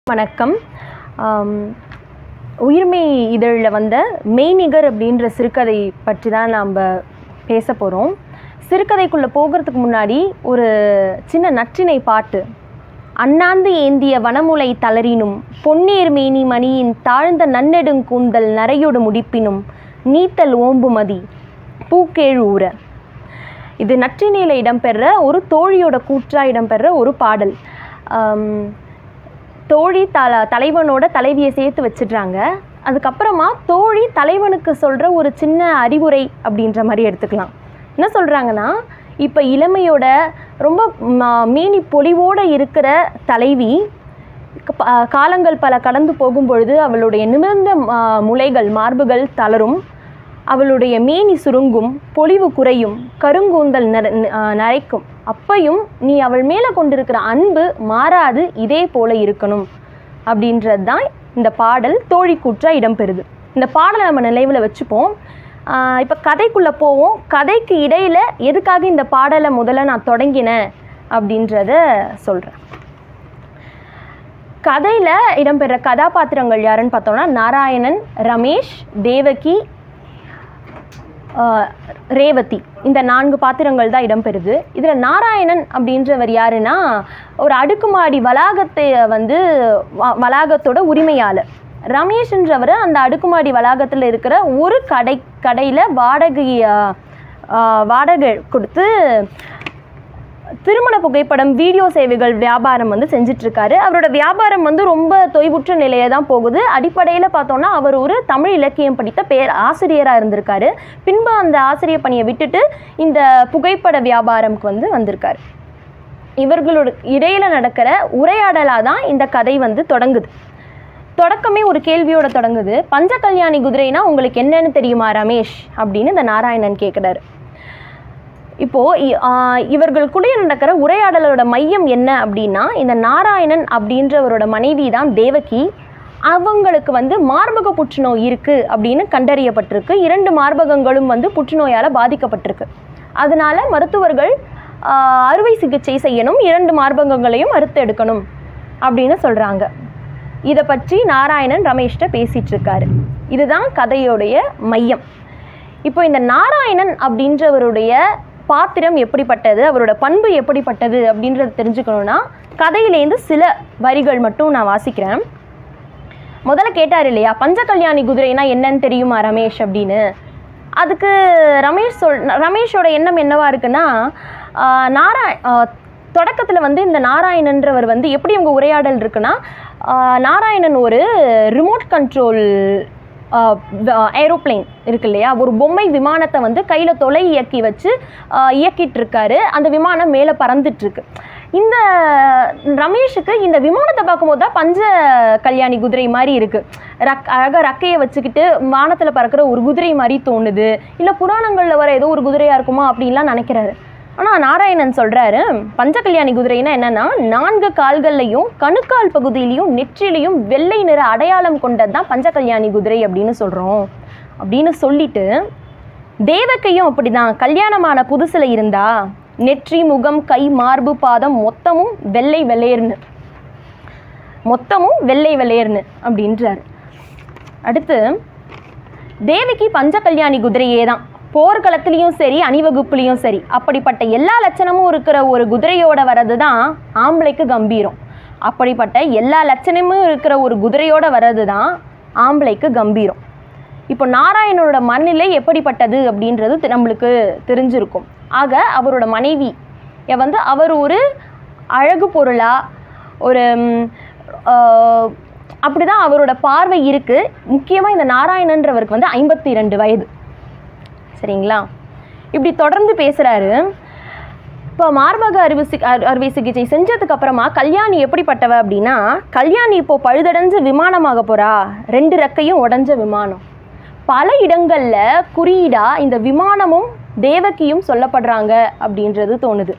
வணக்கம் ஆம், உயிர்மை இதழில் வந்த மெய்நிகர் அப்படின்ற சிறுகதை பற்றி தான் நாம் பேச போகிறோம் சிறுகதைக்குள்ளே போகிறதுக்கு முன்னாடி ஒரு சின்ன நற்றிணை பாட்டு அண்ணாந்து ஏந்திய வனமுலை தளரினும் பொன்னேர் மேனி மணியின் தாழ்ந்த நன்னெடுங்கூந்தல் நரையொடு முடிப்பினும் நீத்தல் ஓம்புமதி பூக்கேழு ஊற இது நற்றிணையில் இடம்பெற ஒரு தோழியோட கூற்றா இடம்பெற ஒரு பாடல் ஆம், தோழி தல தலைவனோட தலைவியை சேர்த்து வச்சிடுறாங்க அதுக்கப்புறமா தோழி தலைவனுக்கு சொல்கிற ஒரு சின்ன அறிவுரை அப்படின்ற மாதிரி எடுத்துக்கலாம் என்ன சொல்கிறாங்கன்னா இப்போ இளமையோட ரொம்ப ம- மேனி பொலிவோடு இருக்கிற தலைவி க- ப- காலங்கள் பல கடந்து போகும் பொழுது அவளுடைய நிமிர்ந்த ம- முலைகள் மார்புகள் தளரும் அவளுடைய மேனி சுருங்கும் பொலிவு குறையும் கருங்கூந்தல் நர ந- ஆ, நரைக்கும் அப்பையும் நீ அவள் மேலே கொண்டிருக்கிற அன்பு மாறாது இதே போல இருக்கணும் அப்படின்றது தான் இந்த பாடல் தோழி கூற்றா இடம்பெறுது இந்த பாடலை நம்ம நினைவில் வச்சுப்போம் இப்போ கதைக்குள்ளே போவோம் கதைக்கு இடையில் எதுக்காக இந்த பாடலை முதல்ல நான் தொடங்கினேன் அப்படின்றத சொல்கிறேன் கதையில் இடம்பெற கதாபாத்திரங்கள் யாருன்னு பார்த்தோம்னா நாராயணன் ரமேஷ் தேவகி ஆஹ், ரேவதி இந்த நான்கு பாத்திரங்கள் தான் இடம்பெறுது இதில் நாராயணன் அப்படின்றவர் யாருன்னா ஒரு அடுக்குமாடி வளாகத்தை வந்து வ- வளாகத்தோட உரிமையாளர் ரமேஷ்ன்றவர் அந்த அடுக்குமாடி வளாகத்தில் இருக்கிற ஒரு கடை கடையில் வாடகை ஆஹ், ஆஹ், வாடகை கொடுத்து திருமண புகைப்படம் வீடியோ சேவைகள் வியாபாரம் வந்து செஞ்சுட்டு இருக்காரு அவரோட வியாபாரம் வந்து ரொம்ப தொய்வுற்ற நிலையை தான் போகுது அடிப்படையில் பார்த்தோம்னா அவர் ஒரு தமிழ் இலக்கியம் படித்த பேர் ஆசிரியராக இருந்திருக்காரு பின்பு அந்த ஆசிரியர் பணியை விட்டுட்டு இந்த புகைப்பட வியாபாரம்க்கு வந்து வந்திருக்காரு இவர்களோட இடையில நடக்கிற உரையாடலாக தான் இந்த கதை வந்து தொடங்குது தொடக்கமே ஒரு கேள்வியோட தொடங்குது பஞ்ச கல்யாணி குதிரைனா உங்களுக்கு என்னன்னு தெரியுமா ரமேஷ் அப்படின்னு இந்த நாராயணன் கேட்குறாரு இப்போ இ- ஆ, இவர்களுக்குள்ளே நடக்கிற உரையாடலோட மையம் என்ன அப்படின்னா இந்த நாராயணன் அப்படின்றவரோட மனைவி தான் தேவகி அவங்களுக்கு வந்து மார்பக புற்றுநோய் இருக்கு அப்படின்னு கண்டறியப்பட்டிருக்கு இரண்டு மார்பகங்களும் வந்து புற்றுநோயால் பாதிக்கப்பட்டிருக்கு அதனால மருத்துவர்கள் ஆ, அறுவை சிகிச்சை செய்யணும் இரண்டு மார்பகங்களையும் அறுத்து எடுக்கணும் அப்படின்னு சொல்கிறாங்க இதை பற்றி நாராயணன் ரமேஷ்கிட்ட பேசிட்டு இருக்காரு இதுதான் கதையோடைய மையம் இப்போ இந்த நாராயணன் அப்படின்றவருடைய பாத்திரம் எப்படிப்பட்டது அவரோட பண்பு எப்படிப்பட்டது அப்படின்றத தெரிஞ்சுக்கணும்னா கதையிலேருந்து சில வரிகள் மட்டும் நான் வாசிக்கிறேன் முதல்ல கேட்டார் இல்லையா பஞ்ச கல்யாணி குதிரைனா என்னன்னு தெரியுமா ரமேஷ் அப்படின்னு அதுக்கு ரமேஷ் சொல் ரமேஷோட எண்ணம் என்னவா இருக்குன்னா ஆஹ், நாரா தொடக்கத்தில் வந்து இந்த நாராயணன்றவர் வந்து எப்படி உங்கள் உரையாடல் இருக்குன்னா ஆஹ், நாராயணன் ஒரு ரிமோட் கண்ட்ரோல் ஏரோப்ளேன் இருக்கு இல்லையா ஒரு பொம்மை விமானத்தை வந்து கையில் தொலை இயக்கி வச்சு ஆஹ், இயக்கிட்டு இருக்காரு அந்த விமானம் மேலே பறந்துட்டு இருக்கு இந்த ரமேஷுக்கு இந்த விமானத்தை பார்க்கும்போது தான் பஞ்ச கல்யாணி குதிரை மாதிரி இருக்கு ரக் அழகாக ரக்கையை வச்சுக்கிட்டு வானத்தில் பறக்கிற ஒரு குதிரை மாதிரி தோணுது இல்லை புராணங்களில் வர ஏதோ ஒரு குதிரையாக இருக்குமா அப்படின்லாம் நினைக்கிறாரு ஆனால் நாராயணன் சொல்கிறாரு பஞ்ச கல்யாணி குதிரைனா என்னன்னா நான்கு கால்கள்லையும் கணுக்கால் பகுதியிலையும் நெற்றிலையும் வெள்ளை நிற அடையாளம் கொண்டது தான் பஞ்ச கல்யாணி குதிரை அப்படின்னு சொல்கிறோம் அப்படின்னு சொல்லிட்டு தேவக்கையும் அப்படிதான் கல்யாணமான புதுசுல இருந்தா நெற்றி முகம் கை மார்பு பாதம் மொத்தமும் வெள்ளை வெள்ளையர்னு மொத்தமும் வெள்ளை வெள்ளையர்னு அப்படின்றாரு அடுத்து தேவிக்கு பஞ்ச கல்யாணி குதிரையே தான் போர்க்களத்துலேயும் சரி அணிவகுப்புலேயும் சரி அப்படிப்பட்ட எல்லா லட்சணமும் இருக்கிற ஒரு குதிரையோட வர்றது தான் ஆம்பளைக்கு கம்பீரம் அப்படிப்பட்ட எல்லா லட்சணமும் இருக்கிற ஒரு குதிரையோட வர்றது தான் ஆம்பளைக்கு கம்பீரம் இப்போ நாராயணனோட மனநிலை எப்படிப்பட்டது அப்படின்றது தெ- நம்மளுக்கு தெரிஞ்சிருக்கும் ஆக அவரோட மனைவி ய வந்து அவர் ஒரு அழகு பொருளா ஒரு ம், ஆஹ், அப்படிதான் அவரோட பார்வை இருக்கு முக்கியமாக இந்த நாராயணன்றவருக்கு வந்து ஐம்பத்தி ரெண்டு வயது சரிங்களா இப்படி தொடர்ந்து பேசுறாரு இப்போ மார்பக அறுவை சி அறு- அறுவை சிகிச்சை செஞ்சதுக்கு அப்புறமா கல்யாணி எப்படிப்பட்டவ அப்படின்னா கல்யாணி இப்போ பழுதடைஞ்ச விமானமாக போறா ரெண்டு ரெக்கையும் உடஞ்ச விமானம் பல இடங்கள்ல குறியீடா இந்த விமானமும் தேவகியும் சொல்லப்படுறாங்க அப்படின்றது தோணுது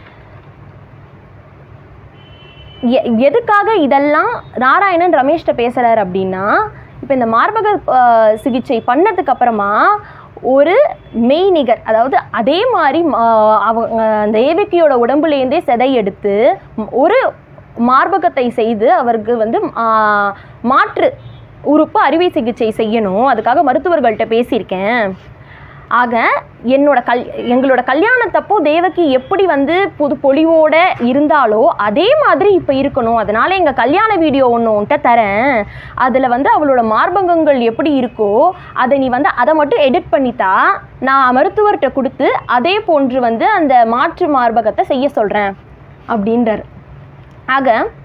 எ- எதுக்காக இதெல்லாம் நாராயணன் ரமேஷ்கிட்ட பேசுறாரு அப்படின்னா இப்போ இந்த மார்பக ஆஹ், சிகிச்சை பண்ணதுக்கு அப்புறமா ஒரு மெய்நிகர் அதாவது அதே மாதிரி ஆஹ், அவங்க அந்த ஏவிக்கியோட உடம்புலேருந்தே செதை எடுத்து ம், ஒரு மார்பகத்தை செய்து அவருக்கு வந்து ஆ, மாற்று உறுப்பு அறுவை சிகிச்சை செய்யணும் அதுக்காக மருத்துவர்கள்ட்ட பேசியிருக்கேன் ஆக என்னோட கல் எங்களோட கல்யாணத்தப்போ தேவகி எப்படி வந்து புது பொலிவோட இருந்தாலோ அதே மாதிரி இப்போ இருக்கணும் அதனால எங்கள் கல்யாண வீடியோ ஒன்று உன்கிட்ட தரேன் அதில் வந்து அவளோட மார்பகங்கள் எப்படி இருக்கோ அதை நீ வந்து அதை மட்டும் எடிட் பண்ணித்தா நான் மருத்துவர்கிட்ட கொடுத்து அதே போன்று வந்து அந்த மாற்று மார்பகத்தை செய்ய சொல்கிறேன் அப்படின்றார் ஆக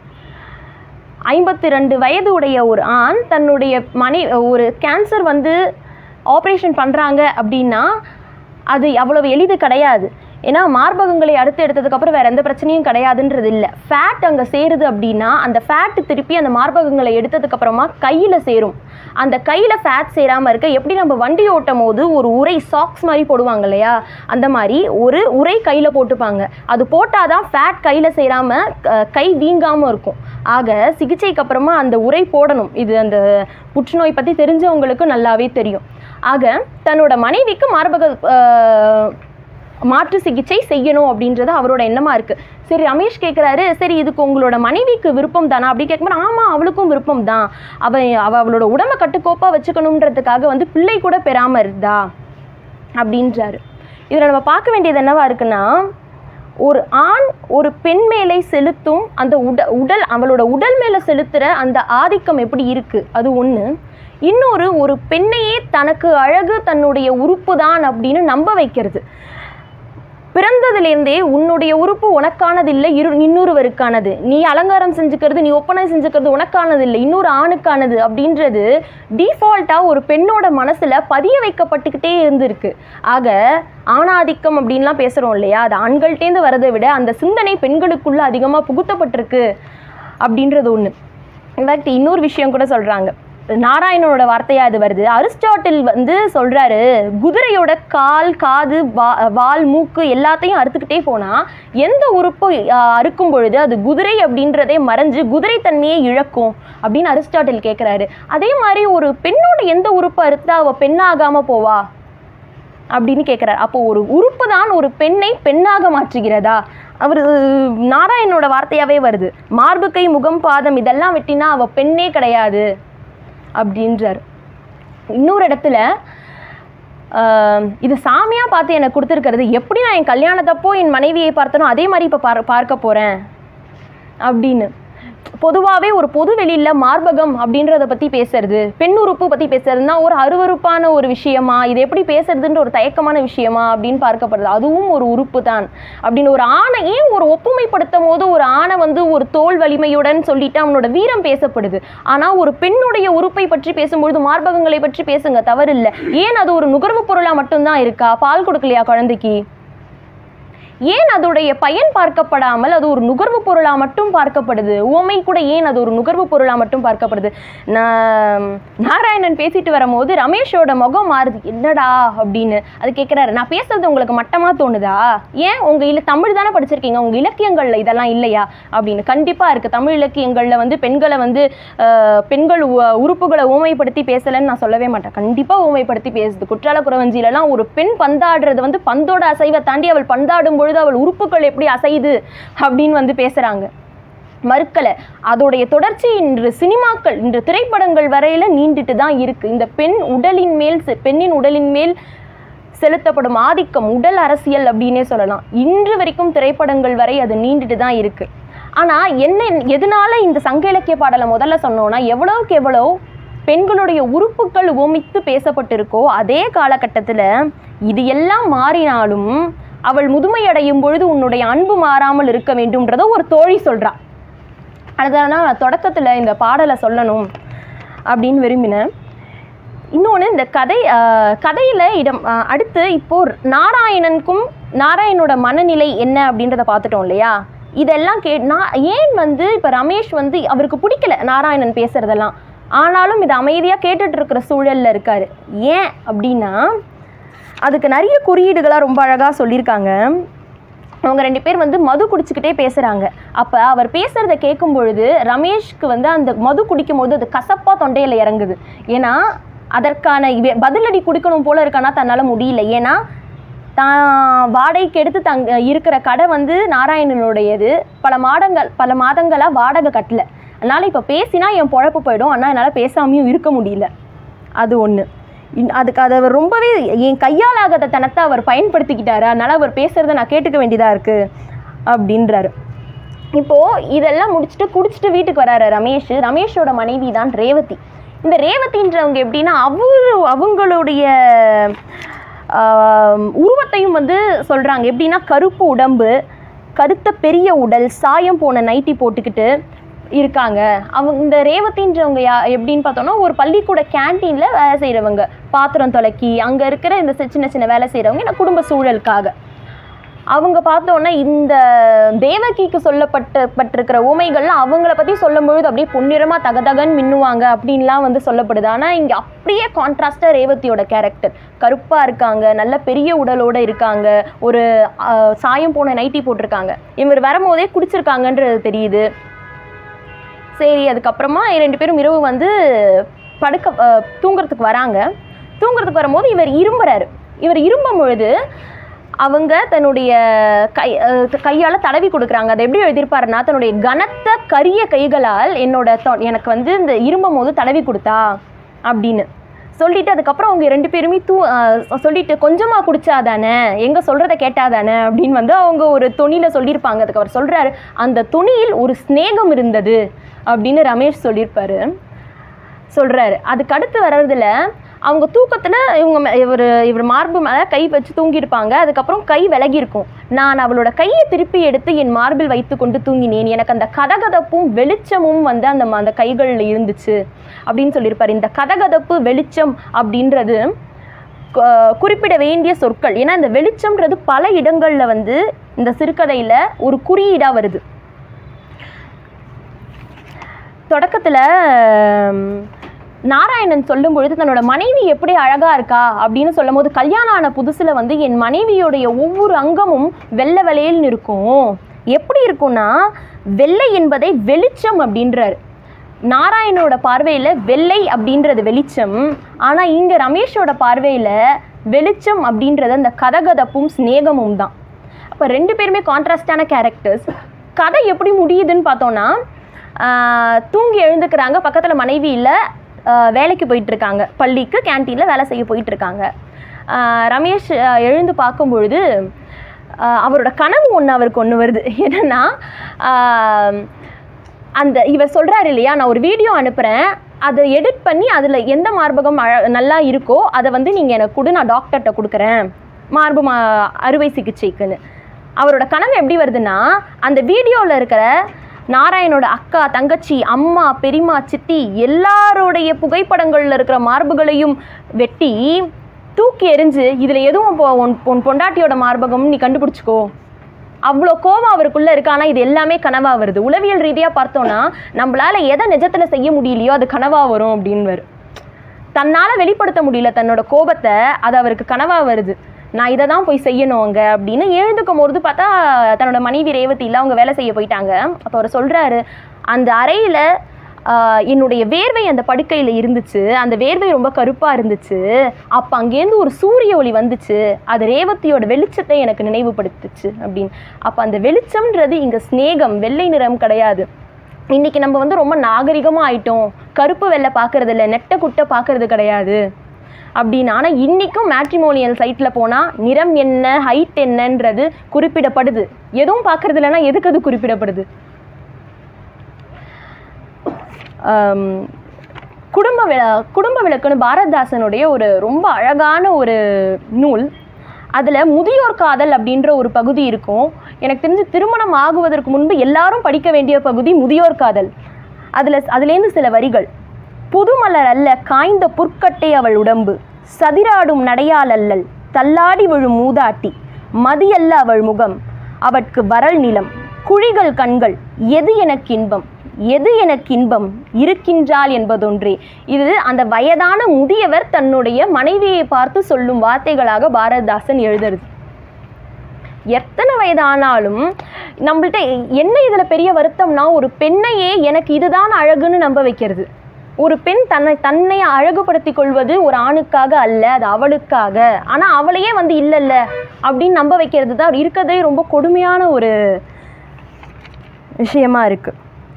ஐம்பத்தி ரெண்டு வயது உடைய ஒரு ஆண் தன்னுடைய மனை ஒரு கேன்சர் வந்து ஆப்ரேஷன் பண்ணுறாங்க அப்படின்னா அது அவ்வளவு எளிது கிடையாது ஏன்னா மார்பகங்களை அறுத்து எடுத்ததுக்கப்புறம் வேறு எந்த பிரச்சனையும் கிடையாதுன்றது இல்லை ஃபேட் அங்கே சேருது அப்படின்னா அந்த ஃபேட் திருப்பி அந்த மார்பகங்களை எடுத்ததுக்கப்புறமா கையில் சேரும் அந்த கையில் ஃபேட் சேராமல் இருக்க எப்படி நம்ம வண்டி ஓட்டும் போது ஒரு உரை சாக்ஸ் மாதிரி போடுவாங்க இல்லையா அந்த மாதிரி ஒரு உரை கையில் போட்டுப்பாங்க அது போட்டால் தான் ஃபேட் கையில் சேராமல் கை வீங்காமல் இருக்கும் ஆக சிகிச்சைக்கு அப்புறமா அந்த உரை போடணும் இது அந்த புற்றுநோய் பற்றி தெரிஞ்சவங்களுக்கு நல்லாவே தெரியும் ஆக தன்னோட மனைவிக்கு மார்பக அஹ், மாற்று சிகிச்சை செய்யணும் அப்படின்றது அவரோட எண்ணமா இருக்கு சரி ரமேஷ் கேட்குறாரு சரி இதுக்கு உங்களோட மனைவிக்கு விருப்பம் தானா அப்படி கேட்கும்போது ஆமாம் அவளுக்கும் விருப்பம் தான் அவ அவ அவளோட உடம்பை கட்டுக்கோப்பாக வச்சுக்கணுன்றதுக்காக வந்து பிள்ளை கூட பெறாமல் இருந்தா அப்படின்றாரு இதில் நம்ம பார்க்க வேண்டியது என்னவா இருக்குன்னா ஒரு ஆண் ஒரு பெண் மேலே செலுத்தும் அந்த உட உடல் அவளோட உடல் மேலே செலுத்துகிற அந்த ஆதிக்கம் எப்படி இருக்குது அது ஒன்று இன்னொரு ஒரு பெண்ணையே தனக்கு அழகு தன்னுடைய உறுப்பு தான் அப்படின்னு நம்ப வைக்கிறது பிறந்ததுலேருந்தே உன்னுடைய உறுப்பு உனக்கானது இல்லை இரு இன்னொருவருக்கானது நீ அலங்காரம் செஞ்சுக்கிறது நீ ஒப்பனை செஞ்சுக்கிறது உனக்கானது இல்லை இன்னொரு ஆணுக்கானது அப்படின்றது டிஃபால்ட்டாக ஒரு பெண்ணோட மனசில் பதிய வைக்கப்பட்டுக்கிட்டே இருந்திருக்கு ஆக ஆணாதிக்கம் அப்படின்லாம் பேசுகிறோம் இல்லையா அது ஆண்கள்டேந்து வரதை விட அந்த சிந்தனை பெண்களுக்குள்ள அதிகமாக புகுத்தப்பட்டிருக்கு அப்படின்றது ஒன்று இன்ஃபேக்ட் இன்னொரு விஷயம் கூட சொல்கிறாங்க நாராயணனோட வார்த்தையா அது வருது அரிஸ்டாட்டில் வந்து சொல்றாரு குதிரையோட கால் காது வா வால் மூக்கு எல்லாத்தையும் அறுத்துக்கிட்டே போனா எந்த உறுப்பு ஆஹ், அறுக்கும் பொழுது அது குதிரை அப்படின்றதே மறைஞ்சு குதிரை தன்மையை இழக்கும் அப்படின்னு அரிஸ்டாட்டில் கேட்குறாரு அதே மாதிரி ஒரு பெண்ணோட எந்த உறுப்பு அறுத்தா அவ பெண்ணாகாம போவா அப்படின்னு கேட்குறாரு அப்போ ஒரு உறுப்பு தான் ஒரு பெண்ணை பெண்ணாக மாற்றுகிறதா அவர் நாராயணனோட வார்த்தையாவே வருது மார்பு கை முகம் பாதம் இதெல்லாம் வெட்டினா அவ பெண்ணே கிடையாது அப்படின்றார் இன்னொரு இடத்துல ஆஹ், இது சாமியாக பார்த்து எனக்கு கொடுத்துருக்கிறது எப்படி நான் என் கல்யாணத்தப்போ என் மனைவியை பார்த்தனோ அதே மாதிரி இப்போ பார் பார்க்க போகிறேன் அப்படின்னு பொதுவாகவே ஒரு பொது வெளியில் மார்பகம் அப்படின்றத பற்றி பேசுறது பெண் உறுப்பு பற்றி பேசுறதுனா ஒரு அருவருப்பான ஒரு விஷயமா இது எப்படி பேசுறதுன்ற ஒரு தயக்கமான விஷயமா அப்படின்னு பார்க்கப்படுது அதுவும் ஒரு உறுப்பு தான் அப்படின்னு ஒரு ஆணை ஏன் ஒரு ஒப்புமைப்படுத்தும் போது ஒரு ஆணை வந்து ஒரு தோல் வலிமையுடன் சொல்லிட்டு அவனோட வீரம் பேசப்படுது ஆனால் ஒரு பெண்ணுடைய உறுப்பை பற்றி பேசும்பொழுது மார்பகங்களை பற்றி பேசுங்க தவறில்லை ஏன் அது ஒரு நுகர்வு பொருளாக மட்டும்தான் இருக்கா பால் கொடுக்கலையா குழந்தைக்கு ஏன் அதோடைய பயன் பார்க்கப்படாமல் அது ஒரு நுகர்வு பொருளாக மட்டும் பார்க்கப்படுது உவமை கூட ஏன் அது ஒரு நுகர்வு பொருளாக மட்டும் பார்க்கப்படுது நான் நாராயணன் பேசிட்டு வரும்போது ரமேஷோட முகம் மாறுது என்னடா அப்படின்னு அது கேட்குறாரு நான் பேசுறது உங்களுக்கு மட்டமாக தோணுதா ஏன் உங்கள் இல்ல தமிழ் தானே படிச்சிருக்கீங்க உங்கள் இலக்கியங்களில் இதெல்லாம் இல்லையா அப்படின்னு கண்டிப்பாக இருக்குது தமிழ் இலக்கியங்களில் வந்து பெண்களை வந்து ஆஹ், பெண்கள் உ- உறுப்புகளை ஊமைப்படுத்தி பேசலைன்னு நான் சொல்லவே மாட்டேன் கண்டிப்பாக ஊமைப்படுத்தி பேசுது குற்றால குறவஞ்சியிலலாம் ஒரு பெண் பந்தாடுறது வந்து பந்தோட அசைவை தாண்டி அவள் பந்தாடும் பொழுது அவள் உறுப்புகள் எப்படி அசையுது அப்படின்னு வந்து பேசுகிறாங்க மறுக்கலை அதோடைய தொடர்ச்சி இன்று சினிமாக்கள் இன்று திரைப்படங்கள் வரையில நீண்டுட்டு தான் இருக்கு இந்த பெண் உடலின் மேல் செ- பெண்ணின் உடலின் மேல் செலுத்தப்படும் ஆதிக்கம் உடல் அரசியல் அப்படின்னே சொல்லலாம் இன்று வரைக்கும் திரைப்படங்கள் வரை அது நீண்டுட்டு தான் இருக்கு ஆனா என்ன எதனால இந்த சங்க இலக்கிய பாடலை முதல்ல சொன்னோம்னா எவ்வளவுக்கு எவ்வளோ பெண்களுடைய உறுப்புகள் உவமித்து பேசப்பட்டிருக்கோ அதே காலகட்டத்துல இது எல்லாம் மாறினாலும் அவள் முதுமையடையும் பொழுது உன்னுடைய அன்பு மாறாமல் இருக்க வேண்டும்ன்றத ஒரு தோழி சொல்றா அதனால நான் தொடக்கத்துல இந்த பாடலை சொல்லணும் அப்படின்னு விரும்பினேன் இன்னொன்று இந்த கதை கதையில் இடம் ஆஹ் அடுத்து இப்போ நாராயணனுக்கும் நாராயணனோட மனநிலை என்ன அப்படின்றத பார்த்துட்டோம் இல்லையா இதெல்லாம் கே நான் ஏன் வந்து இப்போ ரமேஷ் வந்து அவருக்கு பிடிக்கல நாராயணன் பேசுறதெல்லாம் ஆனாலும் இது அமைதியாக கேட்டுட்டு இருக்கிற சூழல்ல இருக்காரு ஏன் அப்படின்னா அதுக்கு நிறைய குறியீடுகளாக ரொம்ப அழகாக சொல்லியிருக்காங்க அவங்க ரெண்டு பேர் வந்து மது குடிச்சுக்கிட்டே பேசுகிறாங்க அப்போ அவர் பேசுகிறத கேட்கும் பொழுது ரமேஷ்க்கு வந்து அந்த மது குடிக்கும் பொழுது அது கசப்பாக தொண்டையில் இறங்குது ஏன்னா அதற்கான இவ- பதிலடி கொடுக்கணும் போல இருக்கானா தன்னால் முடியல ஏன்னா தான் வாடகைக்கு எடுத்து தங் இருக்கிற கடை வந்து நாராயணனுடையது பல மாதங்கள் பல மாதங்களாக வாடகை கட்டல அதனால் இப்போ பேசினா என் பொழப்பு போயிடும் ஆனால் என்னால் பேசாமையும் இருக்க முடியல அது ஒன்று அதுக்கு அதை அவர் ரொம்பவே என் கையால் ஆகாத தனத்தை அவர் பயன்படுத்திக்கிட்டாரு அதனால் அவர் பேசுகிறத நான் கேட்டுக்க வேண்டியதாக இருக்குது அப்படின்றாரு இப்போது இதெல்லாம் முடிச்சுட்டு குடிச்சிட்டு வீட்டுக்கு வராரு ரமேஷ் ரமேஷோட மனைவி தான் ரேவதி இந்த ரேவதின்றவங்க எப்படின்னா அவரு அவங்களுடைய ஆம், உருவத்தையும் வந்து சொல்கிறாங்க எப்படின்னா கருப்பு உடம்பு கருத்த பெரிய உடல் சாயம் போன நைட்டி போட்டுக்கிட்டு இருக்காங்க அவங்க இந்த ரேவதின்றவங்க யா எப்படின்னு பார்த்தோம்னா ஒரு பள்ளிக்கூட கேன்டீனில் வேலை செய்கிறவங்க பாத்திரம் துலக்கி அங்கே இருக்கிற இந்த சி- சின்ன சின்ன வேலை செய்கிறவங்க இந்த குடும்ப சூழலுக்காக அவங்க பார்த்தோன்னா இந்த தேவகிக்கு சொல்லப்பட்ட பட்டிருக்கிற ஊமைகள்லாம் அவங்கள பற்றி சொல்லும் பொழுது அப்படியே பொன்னிறமாக தகதகன்னு மின்னுவாங்க அப்படின்லாம் வந்து சொல்லப்படுது ஆனால் இங்கே அப்படியே கான்ட்ராஸ்டாக ரேவதியோட கேரக்டர் கருப்பாக இருக்காங்க நல்ல பெரிய உடலோட இருக்காங்க ஒரு ஆஹ், சாயம் போன நைட்டி போட்டிருக்காங்க இவர் வரும்போதே குடிச்சிருக்காங்கன்றது தெரியுது சரி அதுக்கப்புறமா ரெண்டு பேரும் இரவு வந்து படுக்க அஹ், தூங்குறதுக்கு வராங்க தூங்குறதுக்கு வரும்போது இவர் இரும்புறாரு இவர் இரும்பும் பொழுது அவங்க தன்னுடைய கை கையால் தடவி கொடுக்குறாங்க அதை எப்படி எழுதியிருப்பாருன்னா தன்னுடைய கனத்த கரிய கைகளால் என்னோட தொ- எனக்கு வந்து இந்த இரும்பும் போது தடவி கொடுத்தா அப்படின்னு சொல்லிட்டு அதுக்கப்புறம் அவங்க ரெண்டு பேருமே தூ அஹ் சொல்லிட்டு கொஞ்சமாக குடிச்சாதானே எங்கே சொல்கிறத கேட்டாதானே அப்படின்னு வந்து அவங்க ஒரு துணியில் சொல்லியிருப்பாங்க அதுக்கு அவர் சொல்கிறாரு அந்த துணியில் ஒரு ஸ்நேகம் இருந்தது அப்படின்னு ரமேஷ் சொல்லியிருப்பாரு சொல்கிறாரு அதுக்கு அடுத்து வர்றதுல அவங்க தூக்கத்தில் இவங்க மே- இவர் இவர் மார்பு மேலே கை வச்சு தூங்கியிருப்பாங்க அதுக்கப்புறம் கை விலகி இருக்கும் நான் அவளோட கையை திருப்பி எடுத்து என் மார்பில் வைத்து கொண்டு தூங்கினேன் எனக்கு அந்த கதகதப்பும் வெளிச்சமும் வந்து அந்த ம- அந்த கைகளில் இருந்துச்சு அப்படின்னு சொல்லியிருப்பார் இந்த கதகதப்பு வெளிச்சம் அப்படின்றது கு- குறிப்பிட வேண்டிய சொற்கள் ஏன்னா இந்த வெளிச்சம்ன்றது பல இடங்களில் வந்து இந்த சிறுகதையில் ஒரு குறியீடாக வருது தொடக்கத்தில் நாராயணன் சொல்லும் பொழுது தன்னோட மனைவி எப்படி அழகா இருக்கா அப்படின்னு சொல்லும் போது கல்யாணம் ஆன புதுசில் வந்து என் மனைவியோடைய ஒவ்வொரு அங்கமும் வெள்ளை வெளையல்னு இருக்கும் எப்படி இருக்கும்னா வெள்ளை என்பதை வெளிச்சம் அப்படின்றாரு நாராயணோட பார்வையில் வெள்ளை அப்படின்றது வெளிச்சம் ஆனால் இங்கே ரமேஷோட பார்வையில் வெளிச்சம் அப்படின்றது அந்த கதகதப்பும் சிநேகமும் தான் அப்போ ரெண்டு பேருமே கான்ட்ராஸ்டான கேரக்டர்ஸ் கதை எப்படி முடியுதுன்னு பார்த்தோன்னா ஆஹ், தூங்கி எழுந்துக்கிறாங்க பக்கத்தில் மனைவி இல்லை வேலைக்கு போயிட்டுருக்காங்க பள்ளிக்கு கேன்டீனில் வேலை செய்ய போயிட்டுருக்காங்க ரமேஷ் ஆஹ், எழுந்து பார்க்கும் பொழுது ஆஹ், அவரோட கனவு ஒன்று அவருக்கு ஒன்று வருது என்னென்னா அந்த இவர் சொல்கிறாரு இல்லையா நான் ஒரு வீடியோ அனுப்புகிறேன் அதை எடிட் பண்ணி அதில் எந்த மார்பகம் அழ நல்லா இருக்கோ அதை வந்து நீங்கள் எனக்கு கொடு நான் டாக்டர்கிட்ட கொடுக்குறேன் மார்பு மா அறுவை சிகிச்சைக்குன்னு அவரோட கனவு எப்படி வருதுன்னா அந்த வீடியோவில் இருக்கிற நாராயணோட அக்கா தங்கச்சி அம்மா பெரியம்மா சித்தி எல்லாருடைய புகைப்படங்களில் இருக்கிற மார்புகளையும் வெட்டி தூக்கி எறிஞ்சு இதில் எதுவும் பொ- உன் உன் பொண்டாட்டியோட மார்பகம் நீ கண்டுபிடிச்சிக்கோ அவ்வளோ கோவம் அவருக்குள்ள இருக்கு ஆனால் இது எல்லாமே கனவா வருது உளவியல் ரீதியாக பார்த்தோன்னா நம்மளால எதை நிஜத்தில் செய்ய முடியலையோ அது கனவா வரும் அப்படின்னு வரும் தன்னால் வெளிப்படுத்த முடியல தன்னோட கோபத்தை அது அவருக்கு கனவா வருது நான் இதை தான் போய் செய்யணும் அங்க அப்படின்னு எழுந்துக்கும் போது பார்த்தா தன்னோட மனைவி ரேவதியில் அவங்க வேலை செய்ய போயிட்டாங்க அப்போ அவர் சொல்கிறாரு அந்த அறையில் என்னுடைய வேர்வை அந்த படுக்கையில் இருந்துச்சு அந்த வேர்வை ரொம்ப கருப்பாக இருந்துச்சு அப்போ அங்கேருந்து ஒரு சூரிய ஒளி வந்துச்சு அது ரேவதியோட வெளிச்சத்தை எனக்கு நினைவுபடுத்துச்சு அப்படின்னு அப்போ அந்த வெளிச்சம்ன்றது இங்கே ஸ்நேகம் வெள்ளை நிறம் கிடையாது இன்னைக்கு நம்ம வந்து ரொம்ப நாகரிகமாக ஆயிட்டோம் கருப்பு வெள்ளை பார்க்கறது இல்லை நெட்டை குட்டை பார்க்கறது கிடையாது அப்படின்னு ஆனால் இன்றைக்கும் மேட்ரிமோனியல் சைட்டில் போனால் நிறம் என்ன ஹைட் என்னன்றது குறிப்பிடப்படுது எதுவும் பார்க்கறது இல்லைன்னா எதுக்கு அது குறிப்பிடப்படுது ஆம், குடும்ப விள குடும்ப விளக்குன்னு பாரதிதாசனுடைய ஒரு ரொம்ப அழகான ஒரு நூல் அதில் முதியோர் காதல் அப்படின்ற ஒரு பகுதி இருக்கும் எனக்கு தெரிஞ்சு திருமணம் ஆகுவதற்கு முன்பு எல்லாரும் படிக்க வேண்டிய பகுதி முதியோர் காதல் அதில் அதுலேருந்து சில வரிகள் புதுமலர் அல்ல காய்ந்த புற்கட்டை அவள் உடம்பு சதிராடும் நடையால் அல்லல் தள்ளாடி விழும் மூதாட்டி மதியல்ல அவள் முகம் அவட்கு வரல் நிலம் குழிகள் கண்கள் எது எனக்கு இன்பம் எது எனக்கு இன்பம் இருக்கின்றாள் என்பதொன்றே இது அந்த வயதான முதியவர் தன்னுடைய மனைவியை பார்த்து சொல்லும் வார்த்தைகளாக பாரதிதாசன் எழுதுறது எத்தனை வயதானாலும் நம்மள்ட்ட என்ன இதில் பெரிய வருத்தம்னா ஒரு பெண்ணையே எனக்கு இதுதான் அழகுன்னு நம்ப வைக்கிறது ஒரு பெண் தன்னை தன்னை அழகுபடுத்திக் கொள்வது ஒரு ஆணுக்காக அல்ல அது அவளுக்காக ஆனா அவளையே வந்து இல்ல இல்ல அப்படின்னு நம்ப வைக்கிறது தான் இருக்கிறதே ரொம்ப கொடுமையான ஒரு விஷயமா இருக்கு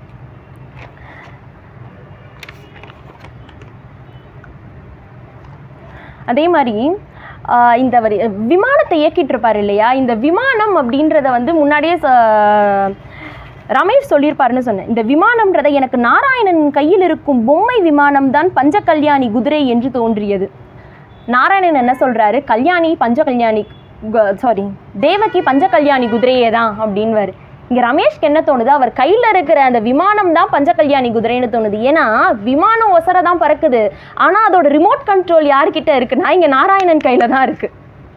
அதே மாதிரி ஆஹ் இந்த வரி விமானத்தை இயக்கிட்டு இருப்பார் இல்லையா இந்த விமானம் அப்படின்றத வந்து முன்னாடியே ச- ரமேஷ் சொல்லியிருப்பாருன்னு சொன்னேன் இந்த விமானம்ன்றதை எனக்கு நாராயணன் கையில் இருக்கும் பொம்மை விமானம் தான் பஞ்சகல்யாணி குதிரை என்று தோன்றியது நாராயணன் என்ன சொல்றாரு கல்யாணி பஞ்ச கல்யாணி சாரி தேவகி பஞ்ச கல்யாணி குதிரையே தான் அப்படின்வாரு இங்க ரமேஷ்க்கு என்ன தோணுது அவர் கையில இருக்கிற அந்த விமானம் தான் பஞ்ச கல்யாணி குதிரைன்னு தோணுது ஏன்னா விமானம் ஒசர தான் பறக்குது ஆனா அதோட ரிமோட் கண்ட்ரோல் யார்கிட்ட இருக்குன்னா இங்க நாராயணன் கையில தான் இருக்கு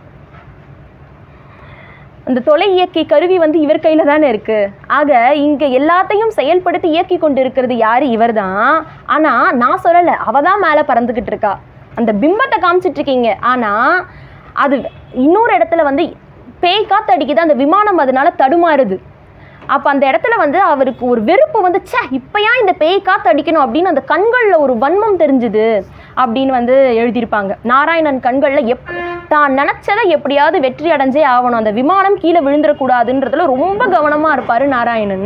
அந்த தொலை இயக்கி கருவி வந்து இவர் கையில தானே இருக்கு ஆக இங்க எல்லாத்தையும் செயல்படுத்தி இயக்கி கொண்டு இருக்கிறது யாரு இவர்தான் ஆனா நான் சொல்லல அவ தான் மேல பறந்துகிட்டு இருக்கா அந்த பிம்பத்தை காமிச்சிட்டு இருக்கீங்க ஆனா அது இன்னொரு இடத்துல வந்து பேய் காத்து அடிக்குது அந்த விமானம் அதனால தடுமாறுது அப்போ அந்த இடத்துல வந்து அவருக்கு ஒரு வெறுப்பு வந்து ச்சே இப்பயா இந்த பேய் காத்து அடிக்கணும் அப்படின்னு அந்த கண்களில் ஒரு வன்மம் தெரிஞ்சுது அப்படின்னு வந்து எழுதியிருப்பாங்க நாராயணன் கண்களில் எப் தான் நினச்சதை எப்படியாவது வெற்றி அடைஞ்சே ஆகணும் அந்த விமானம் கீழே விழுந்துடக்கூடாதுன்றதுல ரொம்ப கவனமாக இருப்பார் நாராயணன்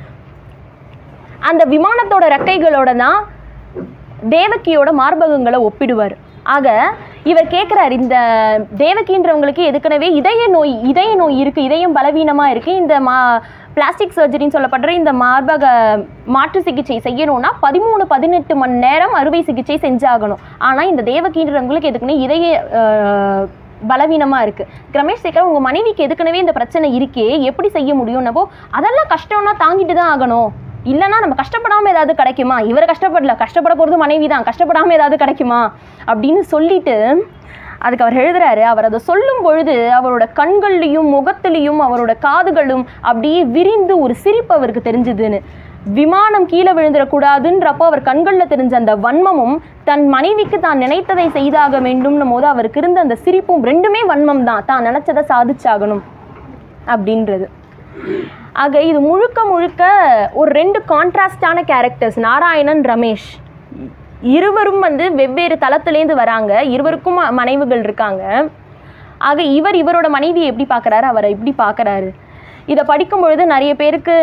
அந்த விமானத்தோட ரெக்கைகளோட தான் தேவகியோட மார்பகங்களை ஒப்பிடுவார் ஆக இவர் கேட்குறாரு இந்த தேவகின்றவங்களுக்கு ஏற்கனவே இதய நோய் இதய நோய் இருக்குது இதயம் பலவீனமாக இருக்குது இந்த மா பிளாஸ்டிக் சர்ஜரின்னு சொல்லப்படுற இந்த மார்பக மாற்று சிகிச்சை செய்யணும்னா பதிமூணு பதினெட்டு மணி நேரம் அறுவை சிகிச்சை செஞ்சாகணும் ஆனால் இந்த தேவகின்றவங்களுக்கு எதுக்குன்னு இதய அஹ், பலவீனமா இருக்கு ரமேஷ் சேகர் உங்க மனைவிக்கு எதுக்குனவே இந்த பிரச்சனை இருக்கே எப்படி செய்ய முடியும்னப்போ அதெல்லாம் கஷ்டம்னா தாங்கிட்டு தான் ஆகணும் இல்லைன்னா நம்ம கஷ்டப்படாம ஏதாவது கிடைக்குமா இவர் கஷ்டப்படல கஷ்டப்பட போகிறது மனைவி தான் கஷ்டப்படாம ஏதாவது கிடைக்குமா அப்படின்னு சொல்லிட்டு அதுக்கு அவர் எழுதுறாரு அவர் அதை சொல்லும் பொழுது அவரோட கண்கள்லையும் முகத்திலையும் அவரோட காதுகளும் அப்படியே விரிந்து ஒரு சிரிப்பு அவருக்கு தெரிஞ்சுதுன்னு விமானம் கீழே விழுந்துடக்கூடாதுன்றப்போ அவர் கண்களில் தெரிஞ்ச அந்த வன்மமும் தன் மனைவிக்கு தான் நினைத்ததை செய்தாக வேண்டும்னும் போது அவருக்கு இருந்த அந்த சிரிப்பும் ரெண்டுமே வன்மம் தான் தான் நினைச்சதை சாதிச்சாகணும் அப்படின்றது ஆக இது முழுக்க முழுக்க ஒரு ரெண்டு கான்ட்ராஸ்டான கேரக்டர்ஸ் நாராயணன் ரமேஷ் இருவரும் வந்து வெவ்வேறு தளத்துலேருந்து வராங்க இருவருக்கும் ம- மனைவிகள் இருக்காங்க ஆக இவர் இவரோட மனைவியை எப்படி பார்க்குறாரு அவரை எப்படி பார்க்குறாரு இதை படிக்கும் பொழுது நிறைய பேருக்கு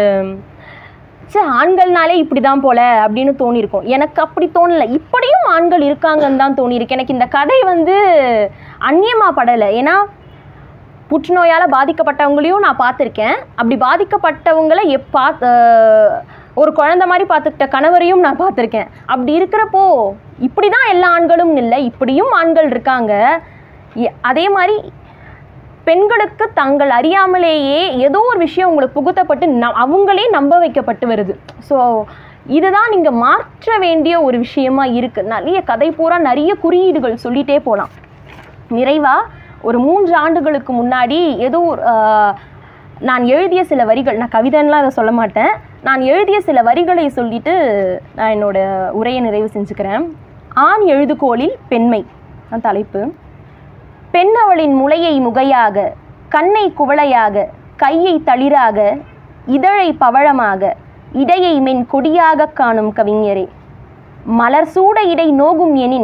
சே ஆண்கள்னாலே இப்படி தான் போல அப்படின்னு தோணியிருக்கும் எனக்கு அப்படி தோணலை இப்படியும் ஆண்கள் இருக்காங்கன்னு தான் தோணியிருக்கு எனக்கு இந்த கதை வந்து அந்நியமாக படலை ஏன்னா புற்றுநோயால் பாதிக்கப்பட்டவங்களையும் நான் பார்த்துருக்கேன் அப்படி பாதிக்கப்பட்டவங்களை எப் பாத் அஹ் ஒரு குழந்தை மாதிரி பார்த்துக்கிட்ட கணவரையும் நான் பார்த்துருக்கேன் அப்படி இருக்கிறப்போ இப்படி தான் எல்லா ஆண்களும் இல்லை இப்படியும் ஆண்கள் இருக்காங்க எ- அதே மாதிரி பெண்களுக்கு தங்கள் அறியாமலேயே ஏதோ ஒரு விஷயம் உங்களுக்கு புகுத்தப்பட்டு ந அவங்களே நம்ப வைக்கப்பட்டு வருது ஸோ இதுதான் நீங்கள் மாற்ற வேண்டிய ஒரு விஷயமா இருக்குது நிறைய கதை பூரா நிறைய குறியீடுகள் சொல்லிட்டே போகலாம் நிறைவா ஒரு மூன்று ஆண்டுகளுக்கு முன்னாடி ஏதோ ஒரு, ஆஹ், நான் எழுதிய சில வரிகள் நான் கவிதைன்னுலாம் அதை சொல்ல மாட்டேன் நான் எழுதிய சில வரிகளை சொல்லிட்டு நான் என்னோட உரையை நிறைவு செஞ்சுக்கிறேன் ஆண் எழுதுகோலில் பெண்மை தான் தலைப்பு பெண் அவளின் முளையை முகையாக கண்ணை குவளையாக கையை தளிராக இதழை பவழமாக இடையை மென் கொடியாகக் காணும் கவிஞரே மலர் சூட இடை நோகும் எனின்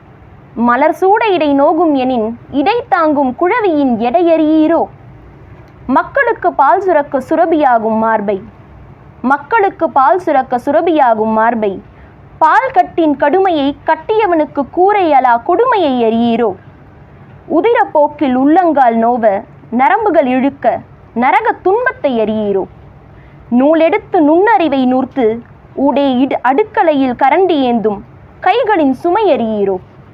மலர் சூட இடை நோகும் எனின் இடை தாங்கும் குழவியின் எடையறியீரோ மக்களுக்கு பால் சுரக்க சுரபியாகும் மார்பை மக்களுக்கு பால் சுரக்க சுரபியாகும் மார்பை பால் கட்டின் கடுமையை கட்டியவனுக்கு கூரையலா கொடுமையை அறியீரோ உதிரப்போக்கில் உள்ளங்கால் நோவ நரம்புகள் இழுக்க நரக துன்பத்தை அறியீரோ நூலெடுத்து நுண்ணறிவை நூர்த்து ஊடே இடு அடுக்கலையில் கரண்டி ஏந்தும் கைகளின் சுமை அறியீரோ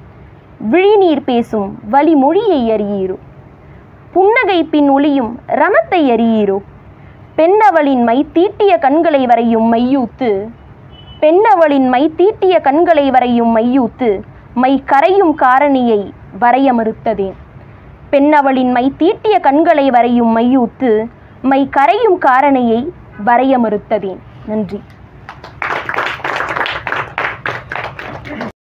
விழிநீர் பேசும் வலி மொழியை அறியீரோ புன்னகை பின் ஒளியும் ரணத்தை அறியீரோ பெண்ணவளின் மை தீட்டிய கண்களை வரையும் மையூத்து பெண்ணவளின் மை தீட்டிய கண்களை வரையும் மையூத்து மை கரையும் காரணியை வரைய மறுத்ததேன் பெண்ணவளின் மை தீட்டிய கண்களை வரையும் மையூத்து மை கரையும் காரணியை வரைய மறுத்ததேன் நன்றி